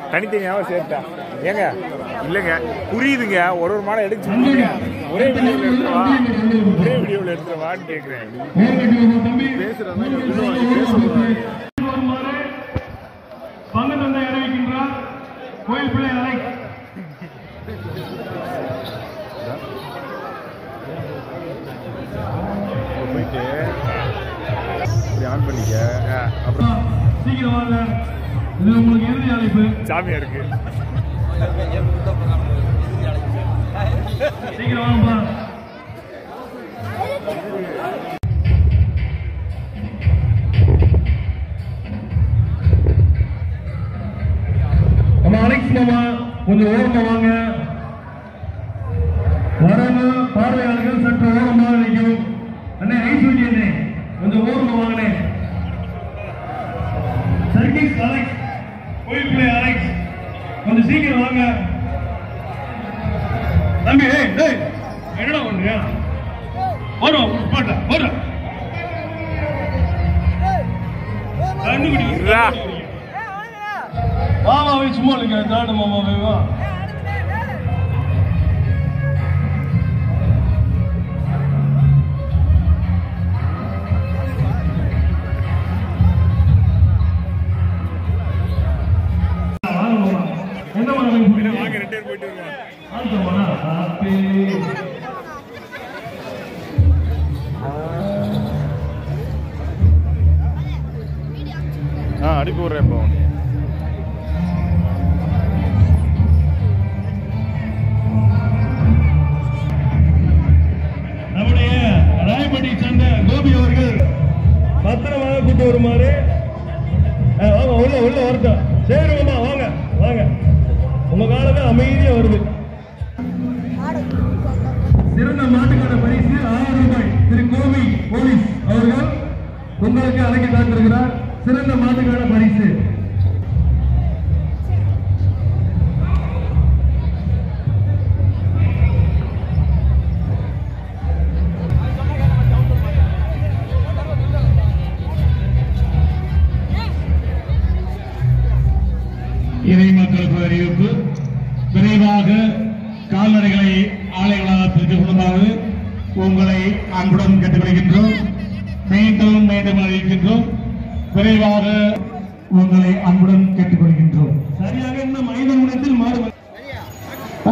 தனித்தனியாவா சேர்த்தா ஏங்க இல்லைங்க புரியுதுங்க ஒரு ஒரு மாடை எடுக்க சொல்லுங்க ஒரே வீடியோவில் எடுத்துவா ஒரே வீடியோவில் எடுத்துருவான்னு கேட்குறேன் பங்கு தந்தை அறிவிக்கின்றார் கோயில் பிள்ளை அலை போயிட்டு இப்படி ஆன் பண்ணிக்க அப்புறம் சீக்கிரம் வாங்க இது உங்களுக்கு இறுதி அழைப்பு சாமியா இருக்கு சீக்கிரம் வாங்கப்பா நம்ம அலெக்ஸ் மாமா கொஞ்சம் ஓரமா வாங்க வரவங்க பார்வையாளர்கள் சற்று ஓரமாக நிற்கும் அண்ணே ஐஸ்வர்யா அண்ணே கொஞ்சம் ஓரமா வாங்கண்ணே சர்க்கீஸ் அலெக்ஸ் கோயில் பிள்ளை அலெக்ஸ் கொஞ்சம் சீக்கிரம் வாங்க தம்பி ஏய் டேய் என்னடா பண்றியா வரும் பாட்டா வரும் கண்டுபிடி இருடா. மாமாவை சும்மா இல்லைங்க தாடு மாமாவை வா வாங்க மாமா. என்ன மாமா வாங்க ரெண்டு பேர் போயிட்டு வருவோம் ஆல்தோமானா ஹாப்பி ஆ அனுப்பி விட்றேன் இப்போ உன்னை. நம்முடைய ராயப்பட்டி சேர்ந்த கோபி அவர்கள் பத்திரமாக கூட்டு வருமாறு ஆ, வாங்க உள்ள உள்ள வரட்டும் சரி மாமா வாங்க வாங்க உங்க காலமே அமைதியா வருது சிறந்த மாட்டுக்கான பரிசு ஆயிரம் ரூபாய் திரு கோபி போலீஸ் அவர்கள் உங்களுக்கு அழைக்க காத்திருக்கிறார் சிறந்த மாட்டுக்கான பரிசு இறை மக்களுக்கு அறிவிப்பு விரைவாக கால்நடைகளை ஆலை வளாகத்திற்கு கொள்ளுமாறு உங்களை அன்புடன் கேட்டுக்கொள்கின்றோம் மீண்டும் மீண்டும் அறிவிக்கின்றோம் விரைவாக உங்களை அன்புடன் கேட்டுக்கொள்கின்றோம் சரியாக இன்னும் ஐந்து நிமிடத்தில் மாறு ஆ.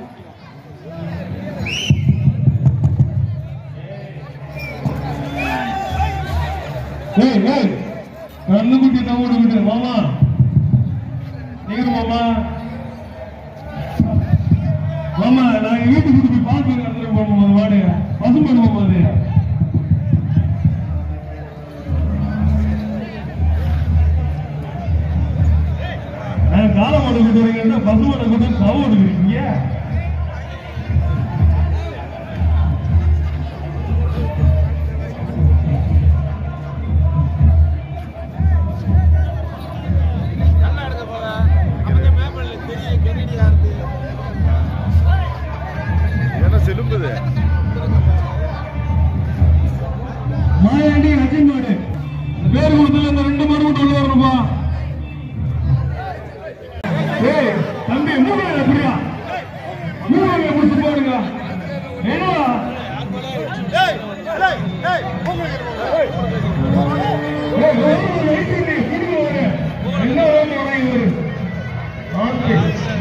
ஏய் ஏய் கண்ணுக்குட்டி தவிடு விட்டு மாமா நீங்க மாமா மாமா நான் வீட்டுக்கு கூட்டு போய் பால் பண்ணி எடுத்துட்டு போமா அந்த மாடு பசுமாடு மாமா அது நான் கால மாடு கூட்டு வரீங்கன்னா பசு மாடு கூட்டு கவு எடுக்கிறீங்க ஏன்னா செலும்புது மாயாண்டி ரஜின் மாடு இந்த பேர் கொடுத்தல இந்த ரெண்டு மாடு மட்டும் உள்ள வரணும்பா ஏய் தம்பி மூணு எப்படியா மூணு முடிச்சு போடுங்க என்னடா ஏய், ஒரு ஒரு light இல்லை, குடுங்க ஒரு. என்ன வேணும் உனக்கு இவரு? ஓகே.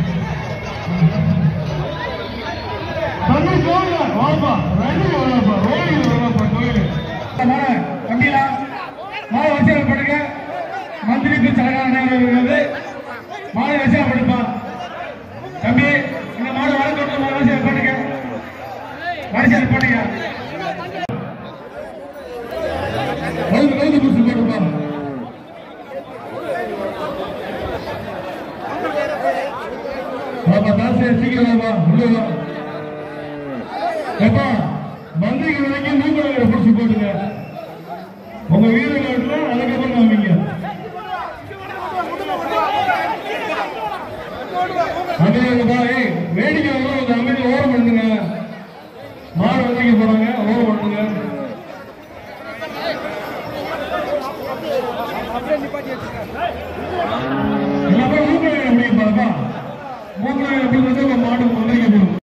தம்பி போங்க, வாப்பா. ரெண்டு வாப்பா, ரோடில் வாப்பா, கோயிலு. மாலை, தம்பிலா, மாலை வரிசையில் படுங்க. மந்திரிக்கு சடங்கான நேரம் இருக்கிறது. மாலை வரிசையில் படுப்பா. தம்பி இந்த மாடு வளர்த்து மாலை வரிசையில் படுங்க வரிசையில் படுங்க கவுந்து கவுந்து புடிச்சு போட்டுப்பா பாப்பா தாசே சீக்கிரம் வாப்பா உள்ள வா ஏப்பா மந்திரிக்கு வரைக்கும் மூக்கடையில புடிச்சு போட்டுங்க உங்க வீடு நாட்டுல அதுக்கப்புறம் காமிங்க அமைதியாங்கப்பா ஏய் வேடிக்கை வரும் கொஞ்சம் அமைதி ஓரம் பண்ணுங்க மாடு வந்திக்க போறாங்க ஓரம் பண்ணுங்க எல்லாமே மூக்கடையில முடியும்ப்பா மூன்றாவது அப்படிங்கிறது ஒரு மாடு வந்திருக்கப்படும்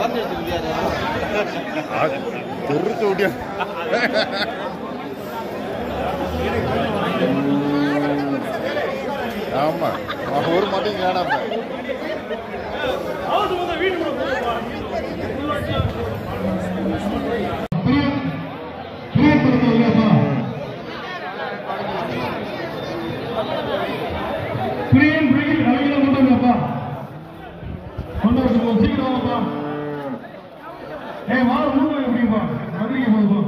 தெருத்து ஓட்டியா ஆமா ஒரு மாட்டையும் காணாம பிரியன் பிரியன் கலையில கொண்டு வந்தப்பா கொண்டு வந்து சீக்கிரம் வாப்பா ஏய் வா மூணு எப்படிப்பா மதுரைக்கு போதுப்பா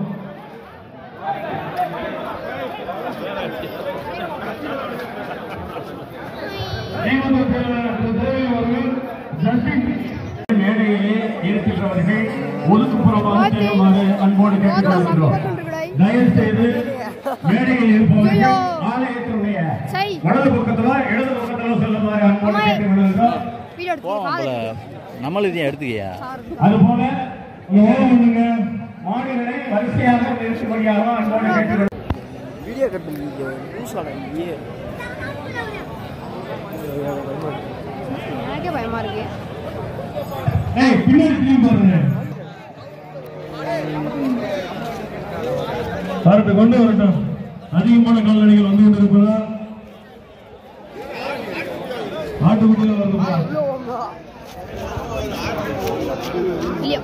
மேடையிலே இருக்கின்றவர்கள் ஒதுக்குப்புறமாக செல்லுமாறு அன்போடு கேட்டுக்கொள்கின்றோம் தயவு செய்து மேடையில் இருப்பவர்கள் ஆலயத்தினுடைய சை வலது பக்கத்துல இடது பக்கத்துல செல்லுமாறு அன்போடு அம்மா. கேட்டுக்கொள்கின்றோம் வீடியோ எடுத்து நம்மளுக்கு இதையும் எடுத்துக்கியா அதுபோல இங்க ஓரம் பண்ணுங்க மாடுகளை வரிசையாக நிறுத்தும்படியாக அன்போடு கேட்டுக்கொள்கிறோம் வீடியோ கட் பண்ணி லூஸ் ஆடாங்க எனக்கே பயமா இருக்கு ஏய் பின்னாடி திரும்பி பாருங்க வரட்டும் கொண்டு வரட்டும் அதிகமான கால்நடைகள் வந்து கொண்டிருப்பதால் ஆட்டுக்குட்டியில வருதுப்பா இல்லையா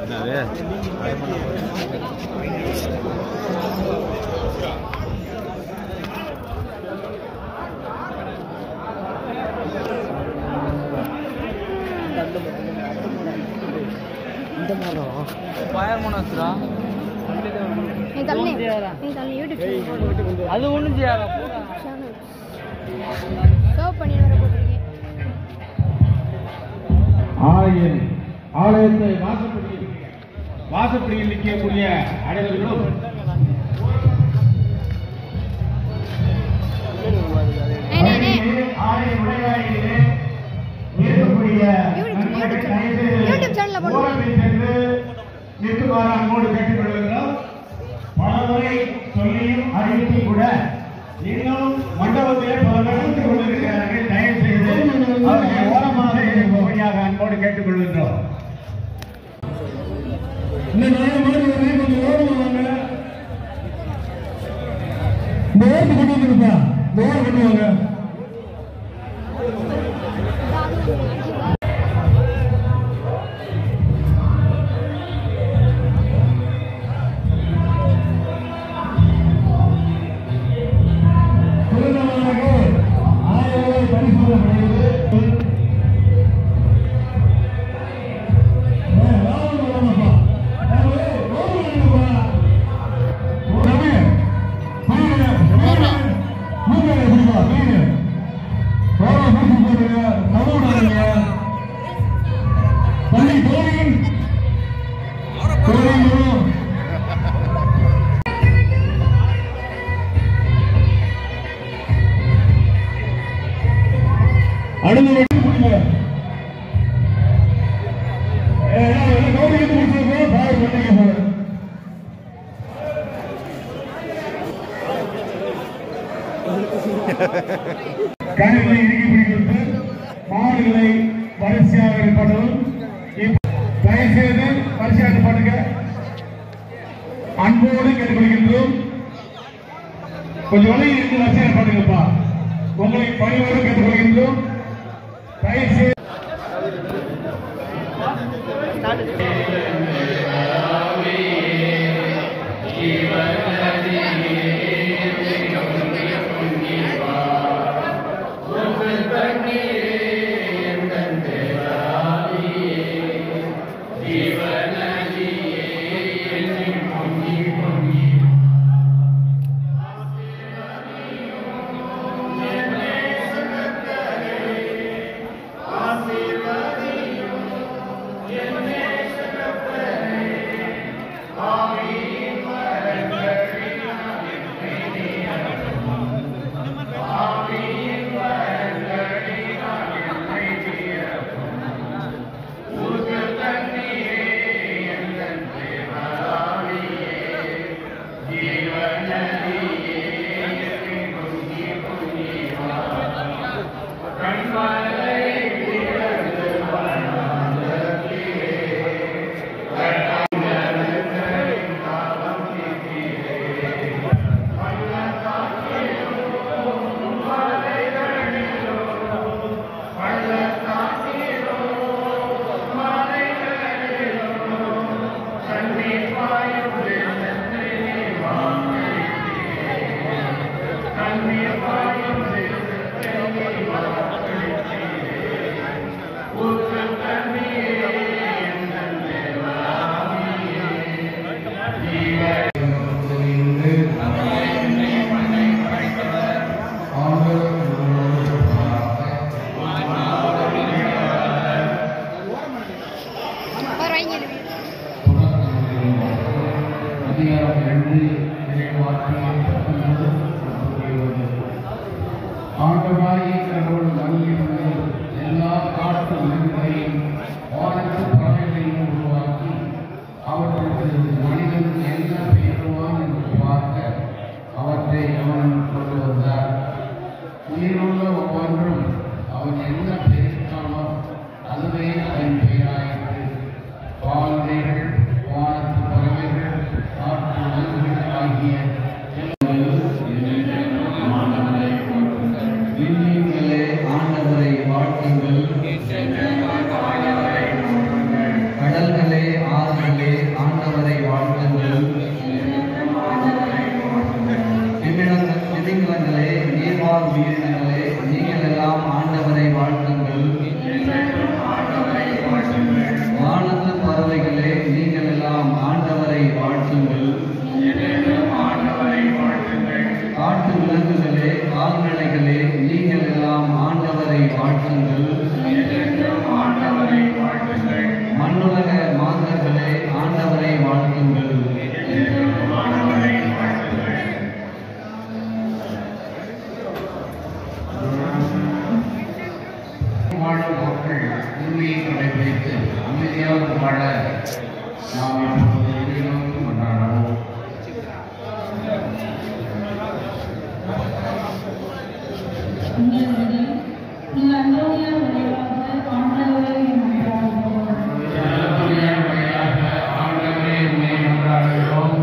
நீ தள்ளி நீ தள்ளி யூடியூப் அது ஒண்ணும் செய்யாத சேனல் சர்வ் பண்ணி வர போட்டிருக்கேன் ஆலயம் ஆலயத்தை வாசப்படியில் வாசப்படியில் நிற்கக்கூடிய அடைவர்களும் நே நே நே ஆலய நுழைவாயிலே இருக்கக்கூடிய யூடியூப் நண்பர்கள் யூடியூப் தயவு செய்து யூடியூப் சேனல்ல போடுங்க ஓரத்தில் சென்று நிற்குமாறு அன்போடு கேட்டுக்கொள்கிறோம் பலமுறை சொல்லியும் அறிவித்தும் கூட இன்னும் மண்டபத்திலே பல நடந்து கொண்டிருக்கிறார்கள் தயவு செய்து அவர்கள் ஓரமாக இருக்கும்படியாக அன்போடு கேட்டுக்கொள்கின்றோம் இந்த நாலு மாடு வந்து கொஞ்சம் ஓரமா வாங்க இந்த ஓரத்து கொண்டு வந்துருப்பா இந்த ஓரம் கொண்டு வாங்க திருநெல்வேலிக்கு ஆயிரம் ரூபாய் பரிசு வழங்கப்படுகிறது. ஏய், ராவண வரமாப்பா. ஏய், ரோடு வேணுப்பா. ரவி, புரியுங்க, புரியுங்க. மூக்கை பிடிப்பா, புரியுங்க. ரோட பூசி போடுங்க, தவிடுங்க. தண்ணி தோணி தோணியும் அடுத்த வெட்டி முடிங்க கௌரிக்கு முடிச்சிருக்கோம் பாய் பண்ணிக்க போறேன் கணிகளை இறுக்கி பிடிக்கிறது மாடுகளை வரிசையாக இருப்பதும் தயவு செய்து வரிசையாக இருப்பாடுங்க அன்போடு கேட்டுக்கொள்கின்றோம் கொஞ்சம் விலகி இருந்து வரிசையாக இருப்பாடுங்கப்பா உங்களை பணிவோடு கேட்டுக்கொள்கின்றோம் தயவு செய்து அவன் என்ன பெயர்த்தானோ அதுவே அவன் பெயராயிற்று பால்வைகள் வானத்து பறவைகள் ஆற்று விலங்குகள் ஆகிய விண்மீன்களே ஆண்டவரை வாழ்த்துங்கள் கடல்களே ஆறுகளே ஆண்டவரை வாழ்த்துங்கள் திமிழங்கள் திமிங்கலங்களே நீர்வாழ் உயிரினங்களே நீங்கள் எல்லாம் ஆண்டவரை வாழ்த்துங்கள் வானத்து பறவைகளே நீங்கள் எல்லாம் ஆண்டவரை வாழ்த்துங்கள் காட்டு விலங்குகளே கால்நடைகளே நீங்கள் எல்லாம் ஆண்டவரை வாழ்த்துங்கள் மண்ணுலக மாந்தர்களே ஆண்டவரை வாழ்த்துங்கள் வாழும் மக்கள் உண்மையை கடைபிடித்து அமைதியாக வாழ நாம் இப்பொழுது இறைவனுக்கு கொண்டாடுவோம் ஆண்டவரே உண்மை கொண்டாடுகிறோம்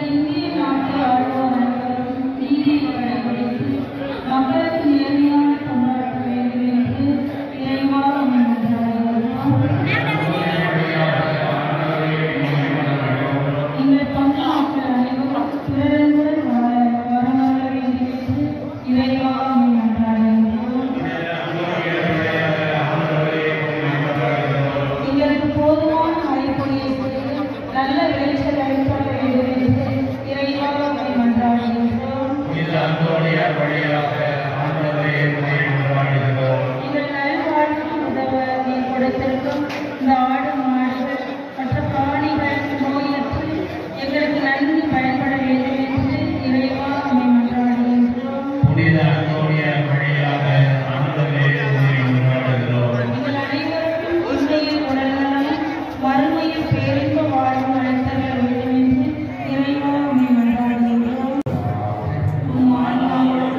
எங்களுக்கு போதுமான மழைப்பொழியை கொடுத்து நல்ல விளைச்சல் அளிக்க வேண்டும் என்று இறைவாக உம்மை மன்றாடுகின்றோம் புனித அந்தோணியார் வழியாக ஆண்டவரே உண்மை கொண்டாடுகிறோம் எங்கள் நல்வாழ்வுக்கு உதவ நீ கொடுத்திருக்கும் இந்த ஆடு மாடுகள் மற்ற பிராணிகள் நோயற்று எங்களுக்கு நன்கு பயன்பட வேண்டும் என்று இறைவாக உம்மை மன்றாடுகின்றோம் புனித அந்தோணியார் வழியாக ஆண்டவரே உண்மை கொண்டாடுகிறோம் எங்கள் அனைவருக்கும் உண்மையில் உடல்நலம் மறுமையில் பேரின்ப வாழ்வு அளித்தர வேண்டும் என்று இறைவாக உம்மை மன்றாடுகின்றோம் உம் ஆன்மாவோடு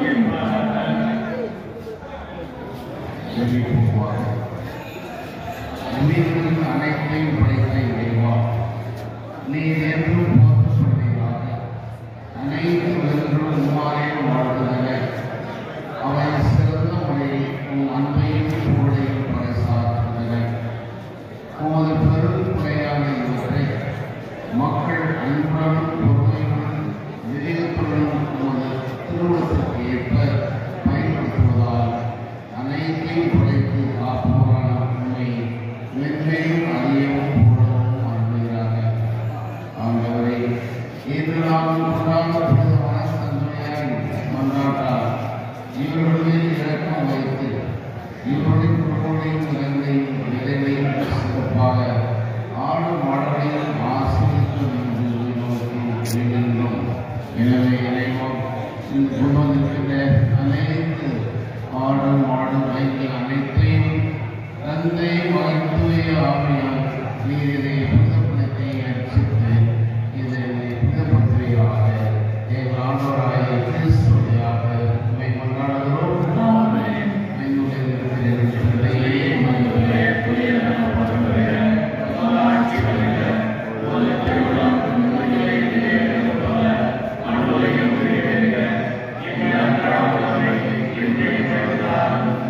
உயிரின் அனைத்தையும் படைத்த இறைவா நீர் என்றும் போற்றப்படுவீராக அனைத்து உலகங்களும் உம்மாலே வாழ்வதல்ல அவை சிறந்த முறையில் உம் அன்பையும் புகழையும் பறைசாற்றுவதல்ல உமது பெருங்குறையான இவற்றை மக்கள் அன்புடனும் பொறுமையுடன் விரிவுத்துடனும் உமது திருவுளத்திற்கு ஏற்ப பயன்படுத்துவதால் அனைத்தையும் படைத்து காப்போரான உண்மை மென்மையும் அறியவும் புகழவும் அன்புகிறாக ஆண்டவரை இன்று நாம் கொண்டாடப்படுகிற மனத்தன்மையாய் மன்றாட்டால் இவர்கள் மீது இறக்கம் வைத்து இவருடைய குடும்பங்களையும் இலங்கையும் நிறைவையும் சிறப்பாக ஆடு மாடலையும் ஆசிரியர்கள் என்று நோக்கி வேண்டுகின்றோம் எனவே இறைவன் இந்த குடும்பத்திற்கிற அனைத்து ஆடு மாடு வைகள் அனைத்தையும் தந்தை மகத்துவ ஆவியால் நீர் இதை புதப்படுத்தி அர்ச்சித்து இதை புதப்படுத்துவீராக எங்கள் ஆண்டவராகிய கிறிஸ்துவையாக உண்மை கொண்டாடுகிறோம் என்னுடைய பிள்ளையே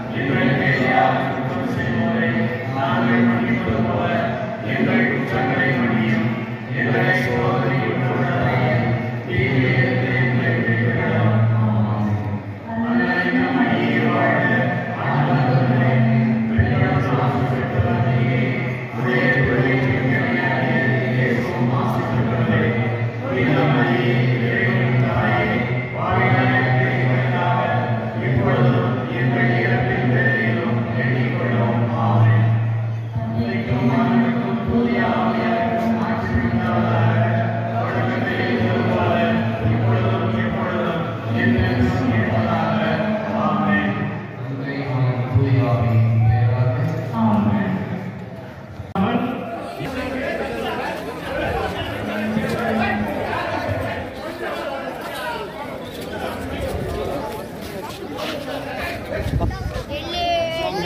எங்கள் குற்றங்களை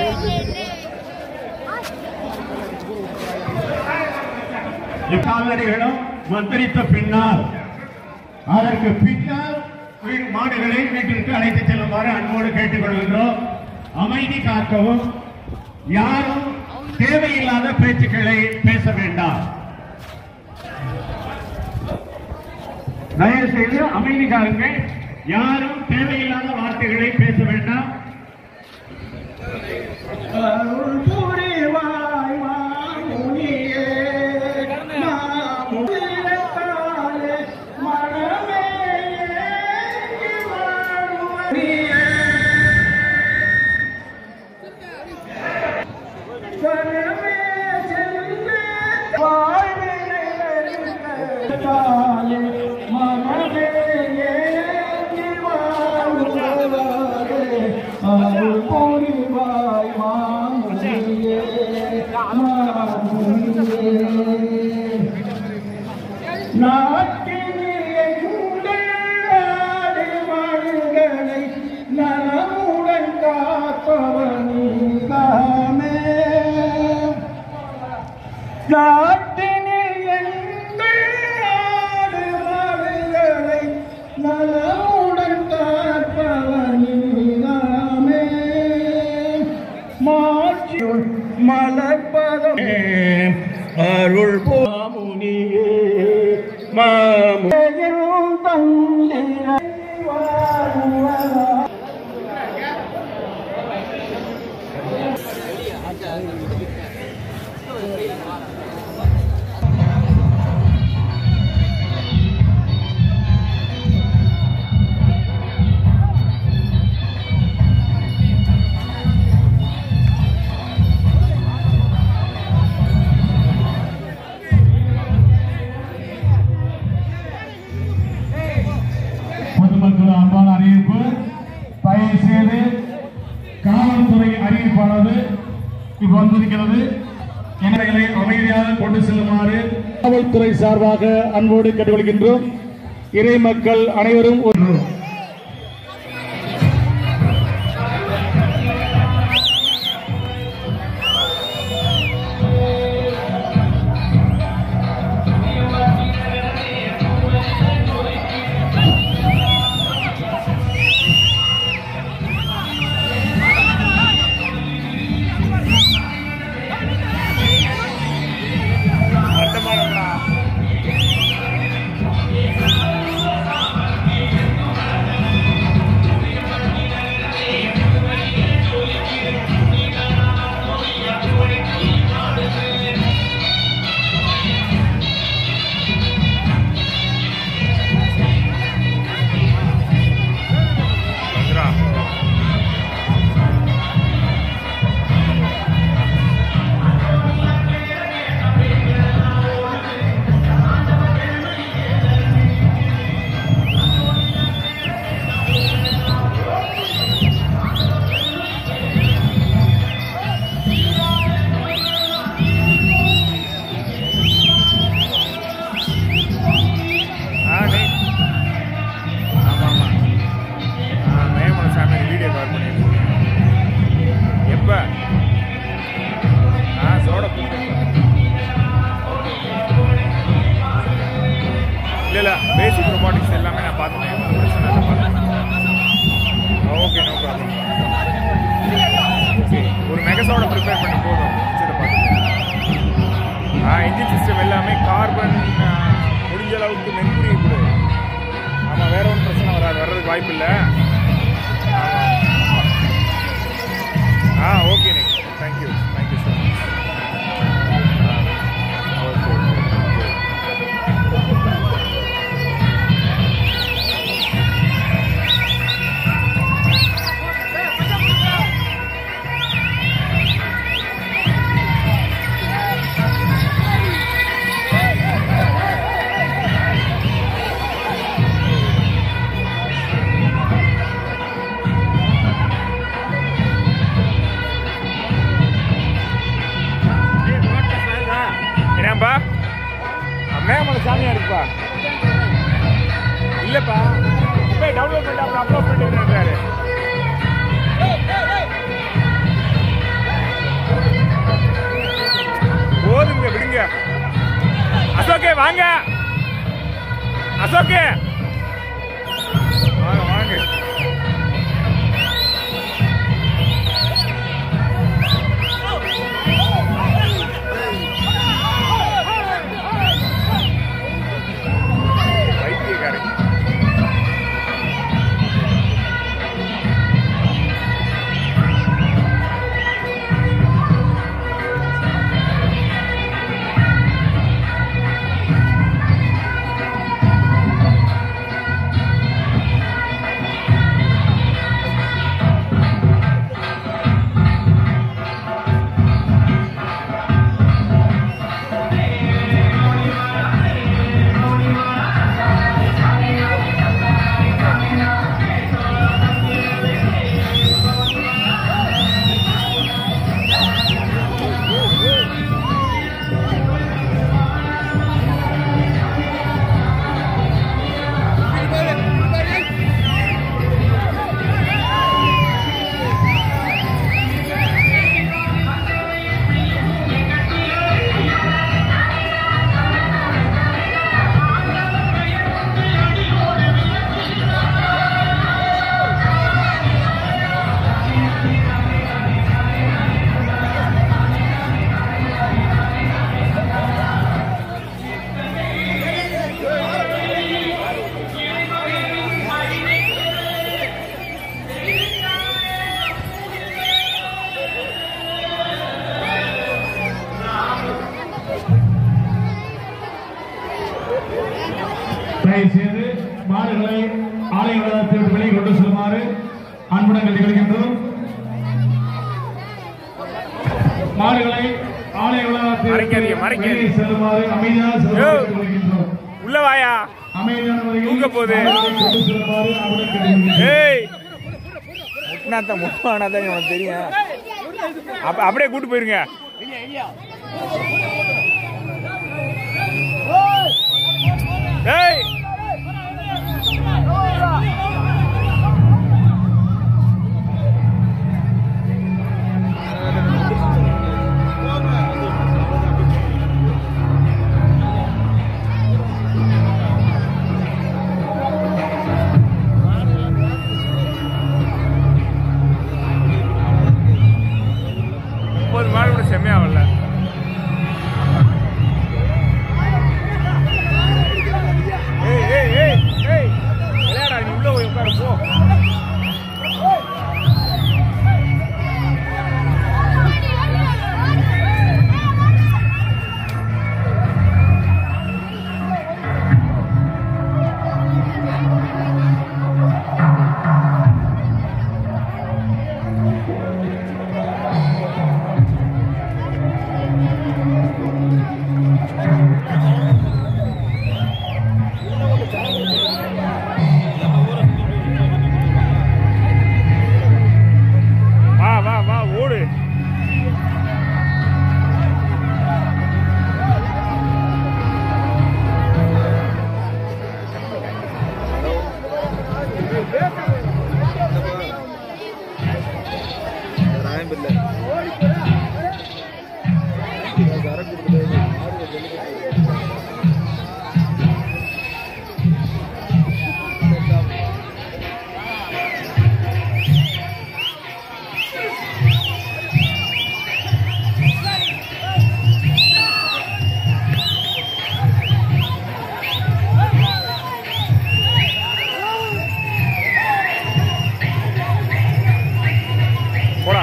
கால்நடைகளும் மந்திரித்த பின்னால் அதற்கு பின்னால் வீடு மாடுகளை வீட்டிற்கு அழைத்து செல்லுமாறு அன்போடு கேட்டுக்கொள்கின்றோம் அமைதி காக்கவும் யாரும் தேவையில்லாத பேச்சுக்களை பேச வேண்டாம் தயவு செய்து அமைதி காருங்கள் யாரும் தேவையில்லாத வார்த்தைகளை பேச வேண்டாம் அருள் புரிவாய் மாமுனியே, மாமுனியிடத்தாலே மனமே ஏங்கி வாழ்வனியே. கரமே செல்வே வாழ்வினை வெறுத்தாலே மனமே ஏங்கி வாழ்வதே. அருள் புரிவாய் மாமுனியே, மாமுனியே. நாட்டினிலே குண்டலாடி மனிதனை நலமுடன் காப்பவனீதாமே நாட்டினில் எங்கள் நாடு மனிதனை நலமுடன் காப்பவனீதாமே மாற்றியுள் மலர்பதம் அருள் மாமுனியே மாமுனியும் தந்திரை வாழ்வதா பொதுமக்கள் அன்பான அறிவிப்பு தயவு செய்து காவல்துறை அறிவிப்பானது இப்ப வந்திருக்கிறது எங்களை அமைதியாக கொண்டு செல்லுமாறு காவல்துறை சார்பாக அன்போடு கேட்டுக்கொள்கின்றோம் இறை மக்கள் அனைவரும் ஒரு வந்துடா ஆ நீ ஆமாம் ஆமாம் ஆ மேமன சாமி வீடியோ கவர் பண்ணியிருக்கேன் எப்போ ஆ சோட இல்லை இல்லை பேசிக் ரொபாட்டிக்ஸ் எல்லாமே நான் பார்த்துட்டேன் ஒண்ணும் பிரச்சனை இல்லை பார்த்துட்டேன் ஓகே நோ ப்ராப்ளம் ஓகே ஒரு மெகசோட ப்ரிப்பேர் பண்ணி போதும் மிச்சத்தை பார்த்துக்கலாம் ஆ இன்ஜின் சிஸ்டம் எல்லாமே கார்பன் முடிஞ்ச அளவுக்கு மென்புரிய கொடு ஆமாம் வேற ஒன்றும் பிரச்சனை வராது வர்றதுக்கு வாய்ப்பு இல்லை ஆ okay neck thank you thank you sir okay okay என்னப்பா மேமோட சாமியா இருக்குப்பா இல்லப்பா போய் டவுன்லோட் பண்ணிட்டு அப்புறம் அப்லோட் பண்ணிட்டு வாங்க அசோக்கு வாங்க வாங்க பைத்தியக்காரன் தயவு செய்து மாடுகளை ஆலய வளாகத்தை விட்டு வெளியே கொண்டு செல்லுமாறு அன்புடன் கேட்டுக்கொள்கின்றோம் மாடுகளை ஆலய வளாகத்தை விட்டு மறைக்காதீங்க, மறைக்காதீங்க. வெளியே செல்லுமாறு அமைதியாக செல்லுமாறு யோ. கேட்டுக்கொள்கின்றோம் உள்ள வாயா அமைதியான முறையில் தூக்க போகுது. மாடுகளை கொண்டு செல்லுமாறு அன்புடன் கேட்டுக்கொள்கின்றோம் ஏய் முட்டினாத்த முப்பானாதான் எனக்கு தெரியும் அப்ப அப்படியே கூட்டு போயிருங்க ஏய் முப்பது மாடு கூட செம்மையா வரல ஏய் ஏய் ஏய் ஏய் விளையாடா நீ உள்ள போய் உட்காரு போ வா வா வா ஓடு போடா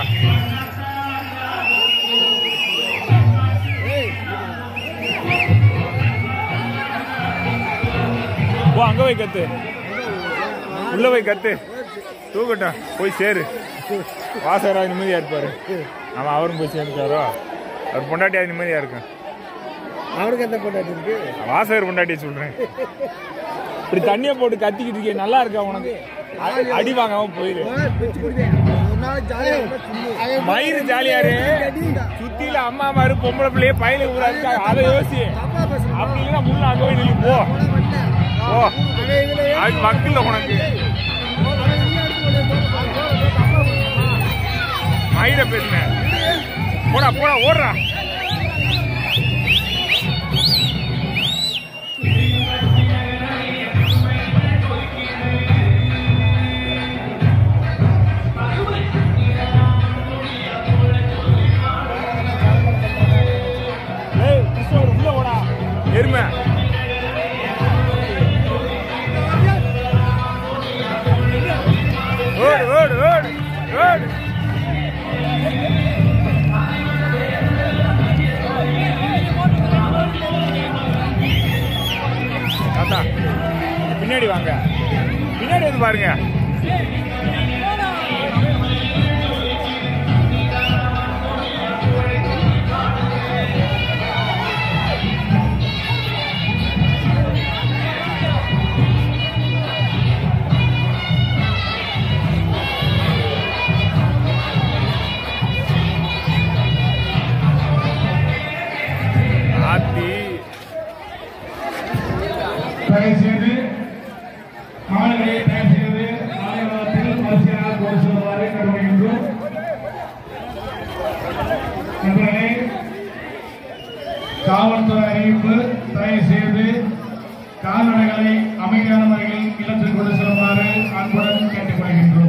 போ அங்க போய் கத்து உள்ள போய் கத்து தூக்கட்டும் போய் சேரு வாசகராஜ் நிம்மதியா இருப்பாரு அவன் அவரும் போய் சேர்ந்துட்டாரோ அவர் பொண்டாட்டியா நிம்மதியா இருக்கும் அவருக்கு எந்த போட்டாச்சு இருக்கு வாசகர் பொண்டாட்டியை சொல்றேன் இப்படி தண்ணியை போட்டு கத்திக்கிட்டு இருக்கே நல்லா இருக்கா உனக்கு அ- அடி வாங்காம போயிரு ஒரு நாள் ஜாலியாக மயிறு ஜாலியாரு சுத்தில அம்மா மாரு பொம்பளை பிள்ளைய பயில ஊரா இருக்காங்க அதை யோசி அப்படி இல்லைன்னா முள்ள அங்க போய் நில்லு போ போ அது மக்கள் உனக்கு மயிர பேசுன போடா போடா ஓடுறா வாங்க பின்னாடி வந்து பாருங்க ஆத்தி தயவு செய்து மாணவர்களை தயவு செய்து ஆய்வகத்தில் வரிசையாக கொண்டு செல்லுமாறு கேட்டுக்கொள்கின்றோம் நண்பர்களே காவல்துறை அறிவிப்பு தயவு செய்து கால்நடைகளை அமைதியான முறையில் இல்லத்தில் கொண்டு செல்லுமாறு அன்புடன் கேட்டுக்கொள்கின்றோம்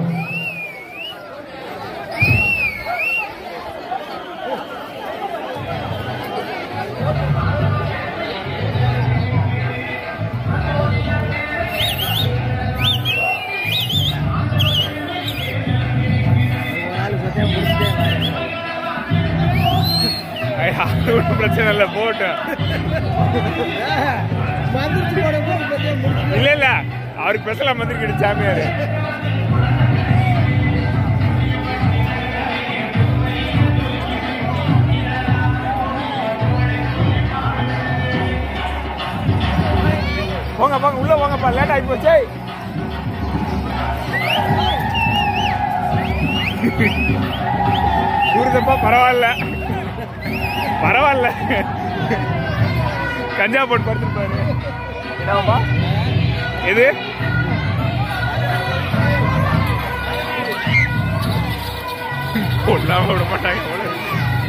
நாலு சத்தியம் முடிச்சுட்டேன் ஐயா, அது ஒன்றும் பிரச்சனை இல்லை போட்டோம் வந்துருச்சு போட சத்தியம் முடிச்சு இல்ல இல்ல அவருக்கு ஸ்பெஷலா மந்திரிக்கிட்டு சாமியாரு போங்க போங்க உள்ள போங்கப்பா லேட் ஆகி போச்சே கூறுதப்பா பரவாயில்ல பரவாயில்ல கஞ்சா போட்டு படுத்துருப்பாரு என்னப்பா எது கொல்லாம விட மாட்டாங்க போல இருக்கு.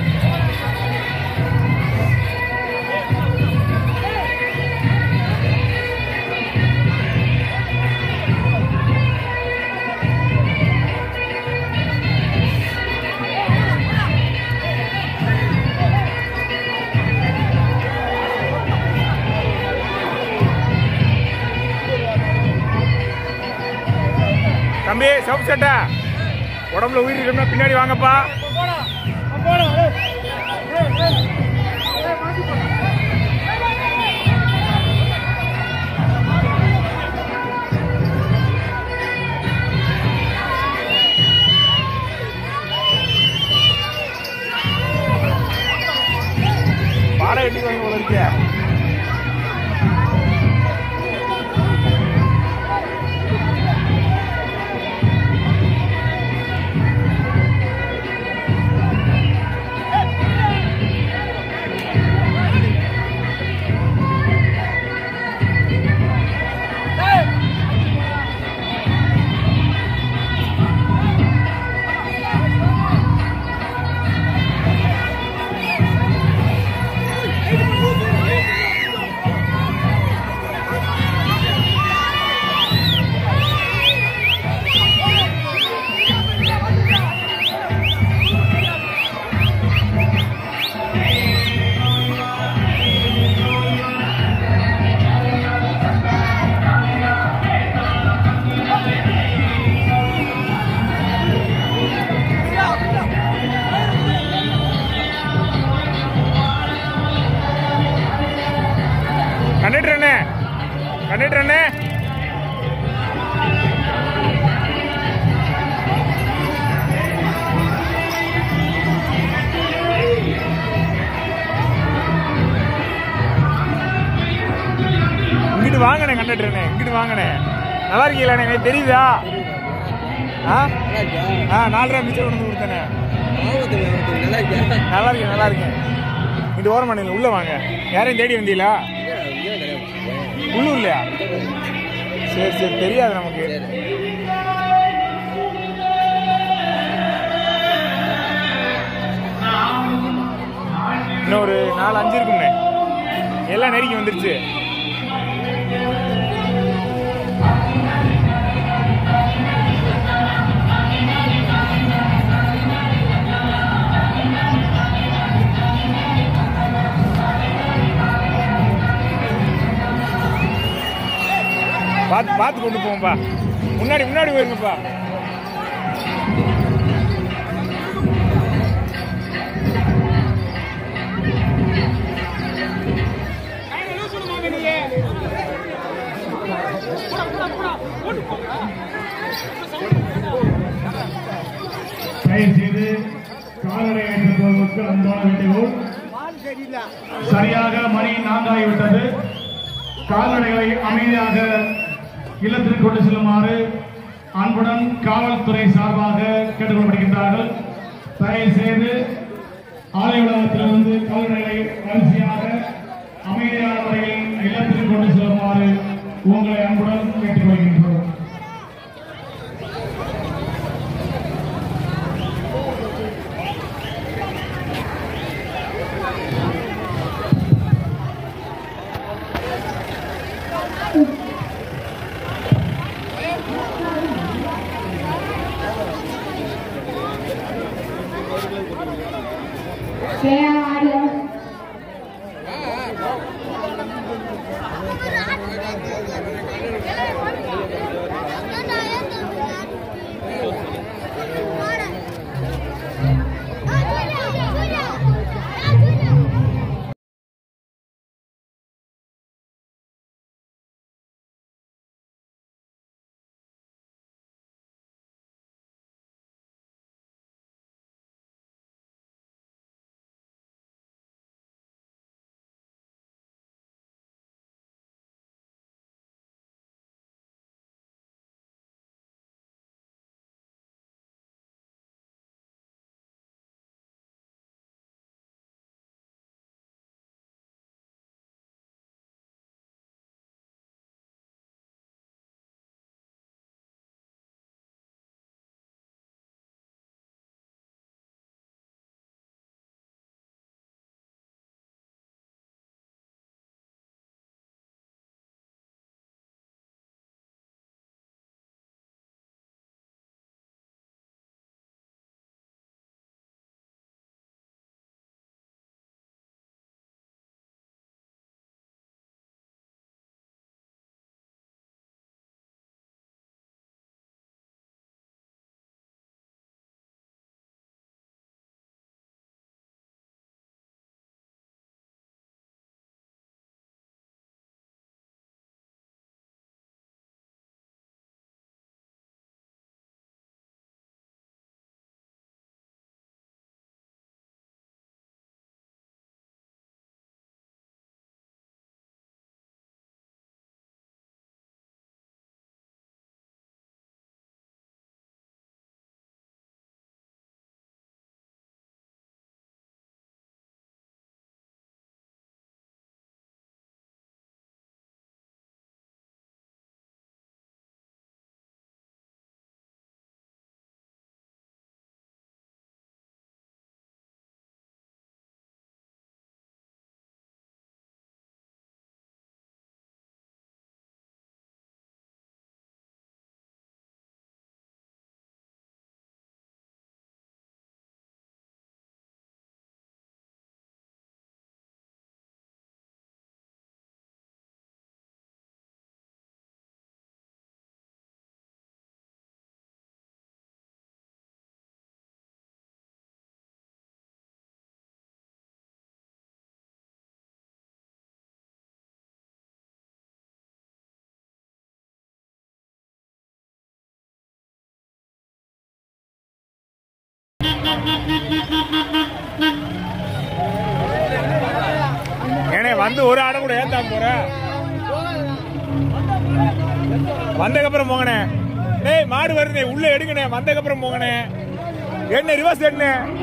தம்பி சோப்பு சட்டை உடம்புல உயிர் இருக்கணும்னா பின்னாடி வாங்கப்பா பாடம் கட்டி வாங்க போல இருக்கே கண்டக்டர் அண்ணே கண்டக்டர் அண்ணே இங்கிட்டு வாங்கண்ணே கண்டக்டர் அண்ணே இங்கிட்டு வாங்கண்ணே நல்லா இருக்கீங்களா எனக்கு தெரியுதா ஆ ஆ நாலரை மிச்சம் கொண்டு வந்து கொடுத்தேனே நல்லா இருக்கேன் நல்லா இருக்கேன் நல்லா இருக்கேன் இங்கிட்டு ஓரம் பண்ணல உள்ள வாங்க யாரையும் தேடி வந்தீங்களா உள்ளூர் இல்லையா சரி சரி தெரியாது நமக்கு இன்னும் ஒரு நாலு அஞ்சு இருக்கும்ண்ணே எல்லாம் நெருங்கி வந்துருச்சு பார்த்து பார்த்து கொண்டு போங்கப்பா முன்னாடி முன்னாடி போயிருங்கப்பா பெனால்டி கோல் சரியாக மணி நான்காகிவிட்டது கால்நடைகளை அமைதியாக இல்லத்திற்கு கொண்டு செல்லுமாறு அன்புடன் காவல்துறை சார்பாக கேட்டுக்கொள்ளப்படுகின்றார்கள் தயவு செய்து ஆலை உலகத்தில் வந்து கால்நடைகளை வரிசையாக அமைதியான முறையில் இல்லத்திற்கு கொண்டு செல்லுமாறு உங்களை அன்புடன் கேட்டுக்கொள்கின்றோம் ஏனே வந்து ஒரு ஆடை கூட ஏத்தாம போற வந்ததுக்கப்புறம் போங்கண்ணே டேய் மாடு வருதுண்ணே உள்ள எடுங்கண்ணே வந்ததுக்கப்புறம் போங்கண்ணே என்ன ரிவர்ஸ் என்ன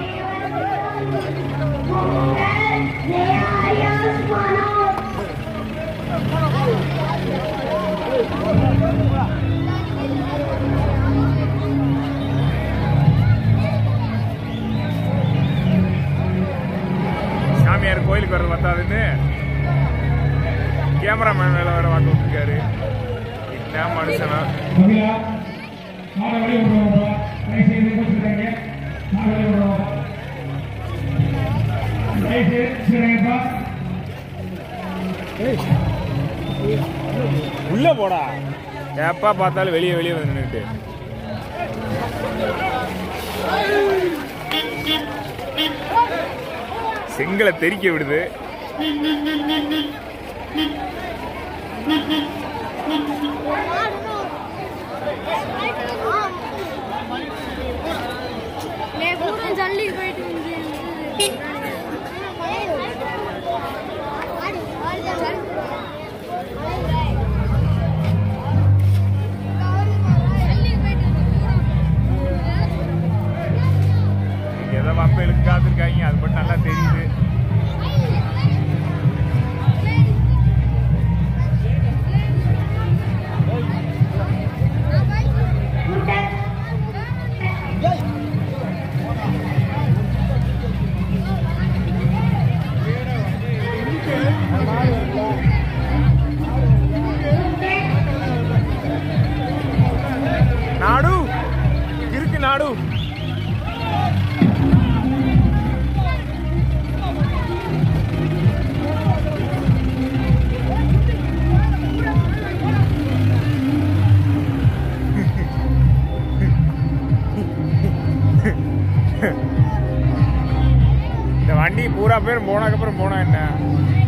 சாமியார் கோயிலுக்கு வர்றது பத்தாதுன்னு கேமராமேன் வேலை வேற வாங்க விட்டுருக்காரு என்ன மனுஷனா கபிலா மாட வழி விடுறோம் தயவுசெய்து கோச்சுக்கிறாங்க மாட வழி விடுறோம் தயவுசெய்து சரிங்கப்பா உள்ள போடா எப்பா பார்த்தாலும் வெளியே வெளியே வந்து நின்றுட்டு செங்கலை தெறிக்க விடுது ஜல்லி போயிட்டு வந்து எல்லா பேரும் போனதுக்கப்புறம் போனா என்ன